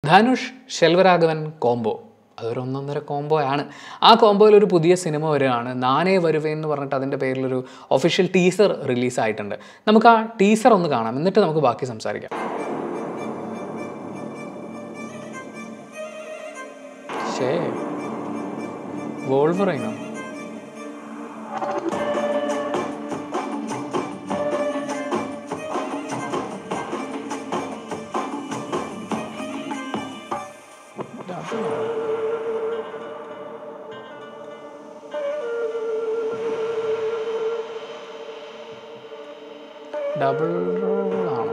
Dhanush ശെൽവരാഘവൻ combo അതൊരു ഒന്നൊന്നര combo ആണ് ആ കോംബോയിൽ ഒരു പുതിയ സിനിമ വരികയാണ് നാനേ വരുവേ എന്ന് പറഞ്ഞിട്ട് അതിൻ്റെ പേരിലൊരു ഒഫീഷ്യൽ ടീസർ റിലീസായിട്ടുണ്ട് നമുക്ക് ആ ടീസർ ഒന്ന് കാണാം എന്നിട്ട് നമുക്ക് ബാക്കി സംസാരിക്കാം ശേ വോൾവറൈനോ ഡബിൾ റോൾ ആണോ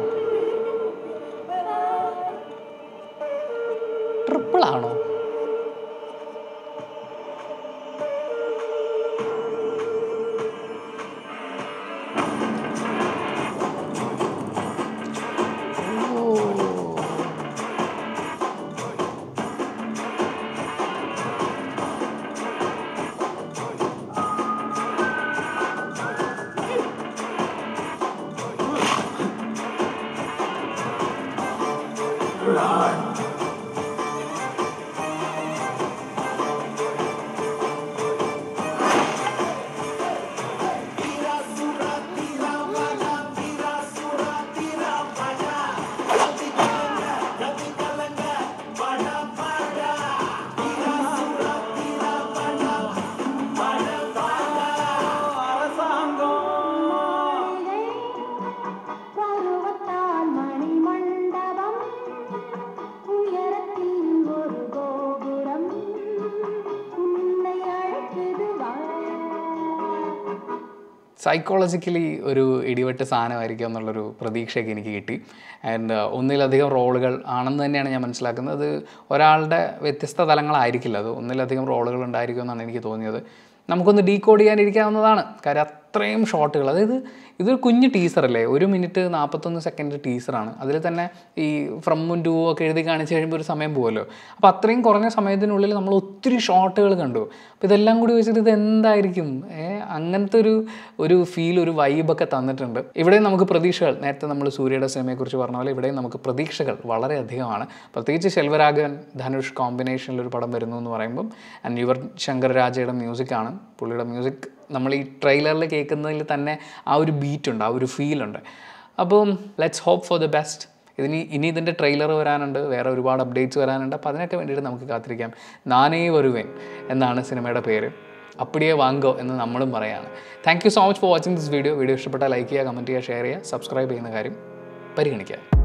ട്രിപ്പിൾ ആണോ பருவத்தால் மணிமண்டபம் உயரத்தில் ஒரு கோபுரம் உன்னை அழைக்குது வா സൈക്കോളജിക്കലി ഒരു ഇടിവെട്ട് സാധനമായിരിക്കും എന്നുള്ളൊരു പ്രതീക്ഷയൊക്കെ എനിക്ക് കിട്ടി ആൻഡ് ഒന്നിലധികം റോളുകൾ ആണെന്ന് തന്നെയാണ് ഞാൻ മനസ്സിലാക്കുന്നത് അത് ഒരാളുടെ വ്യത്യസ്ത തലങ്ങളായിരിക്കില്ല അത് ഒന്നിലധികം റോളുകൾ ഉണ്ടായിരിക്കും എന്നാണ് എനിക്ക് തോന്നിയത് നമുക്കൊന്ന് ഡീകോഡ് ചെയ്യാനിരിക്കാവുന്നതാണ് കാര്യം അത്രയും ഷോട്ടുകൾ അതായത് ഇതൊരു കുഞ്ഞ് ടീസറല്ലേ ഒരു മിനിറ്റ് നാൽപ്പത്തൊന്ന് സെക്കൻഡ് ടീസറാണ് അതിൽ തന്നെ ഈ ഫ്രമും ടു ഒക്കെ എഴുതി കാണിച്ച് കഴിയുമ്പോൾ ഒരു സമയം പോകുമല്ലോ അപ്പോൾ അത്രയും കുറഞ്ഞ സമയത്തിനുള്ളിൽ നമ്മൾ ഒത്തിരി ഷോട്ടുകൾ കണ്ടു അപ്പോൾ ഇതെല്ലാം കൂടി വെച്ചിട്ട് ഇത് എന്തായിരിക്കും ഏ അങ്ങനത്തെ ഒരു ഒരു ഫീൽ ഒരു വൈബൊക്കെ തന്നിട്ടുണ്ട് ഇവിടെ നമുക്ക് പ്രതീക്ഷകൾ നേരത്തെ നമ്മൾ സൂര്യയുടെ സിനിമയെക്കുറിച്ച് പറഞ്ഞ പോലെ ഇവിടെയും നമുക്ക് പ്രതീക്ഷകൾ വളരെ അധികമാണ് പ്രത്യേകിച്ച് ശെൽവരാഘവൻ ധനുഷ് കോമ്പിനേഷനിൽ ഒരു പടം വരുന്നു എന്ന് പറയുമ്പം ആൻഡ് യുവർ ശങ്കർ രാജയുടെ മ്യൂസിക്കാണ് പുള്ളിയുടെ മ്യൂസിക് നമ്മൾ ഈ ട്രെയിലറിൽ കേൾക്കുന്നതിൽ തന്നെ ആ ഒരു ബീറ്റ് ഉണ്ട് ആ ഒരു ഫീൽ ഉണ്ട് അപ്പം let's hope for the best ഇതിനി ഇനി ഇതിൻ്റെ ട്രെയിലർ വരാനുണ്ട് വേറെ ഒരുപാട് അപ്ഡേറ്റ്സ് വരാനുണ്ട് അപ്പോൾ അതിനൊക്കെ വേണ്ടിയിട്ട് നമുക്ക് കാത്തിരിക്കാം നാനേ വരുവേൻ എന്നാണ് സിനിമയുടെ പേര് അപ്പടിയെ വാങ്കോ എന്ന് നമ്മളും പറയാണ് thank you so much for watching this video video ഇഷ്ടപ്പെട്ടാൽ ലൈക്ക് ചെയ്യുക കമൻറ്റ് ചെയ്യുക ഷെയർ ചെയ്യുക സബ്സ്ക്രൈബ് ചെയ്യുന്ന കാര്യം പരിഗണിക്കുക